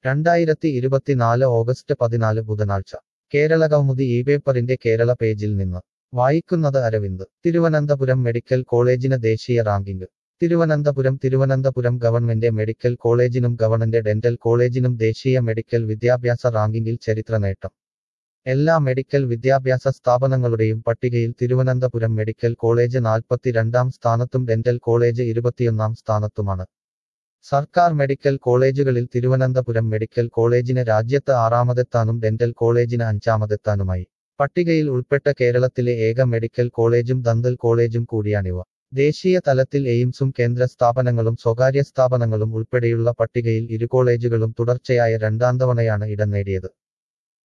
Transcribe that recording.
രണ്ടായിരത്തി ഇരുപത്തിനാല് ഓഗസ്റ്റ് പതിനാല് ബുധനാഴ്ച കേരള കൗമുദി ഈ പേപ്പറിന്റെ കേരള പേജിൽ നിന്ന് വായിക്കുന്നത് അരവിന്ദ് തിരുവനന്തപുരം മെഡിക്കൽ കോളേജിന് ദേശീയ ranking Thiruvananthapuram Thiruvananthapuram government medical കോളേജിനും ഗവൺമെന്റ് ഡെന്റൽ കോളേജിനും ദേശീയ മെഡിക്കൽ വിദ്യാഭ്യാസ റാങ്കിങ്ങിൽ ചരിത്ര നേട്ടം എല്ലാ മെഡിക്കൽ വിദ്യാഭ്യാസ സ്ഥാപനങ്ങളുടെയും പട്ടികയിൽ തിരുവനന്തപുരം മെഡിക്കൽ കോളേജ് നാൽപ്പത്തിരണ്ടാം സ്ഥാനത്തും ഡെന്റൽ കോളേജ് ഇരുപത്തിയൊന്നാം സ്ഥാനത്തുമാണ് സർക്കാർ മെഡിക്കൽ കോളേജുകളിൽ തിരുവനന്തപുരം മെഡിക്കൽ കോളേജിന് രാജ്യത്ത് ആറാമതെത്താനും ഡെന്റൽ കോളേജിന് അഞ്ചാമതെത്താനുമായി പട്ടികയിൽ ഉൾപ്പെട്ട കേരളത്തിലെ ഏക മെഡിക്കൽ കോളേജും ദന്തൽ കോളേജും കൂടിയാണിവ ദേശീയ തലത്തിൽ എയിംസും കേന്ദ്ര സ്ഥാപനങ്ങളും സ്വകാര്യ സ്ഥാപനങ്ങളും ഉൾപ്പെടെയുള്ള പട്ടികയിൽ ഇരു കോളേജുകളും തുടർച്ചയായ രണ്ടാം തവണയാണ് ഇടം നേടിയത്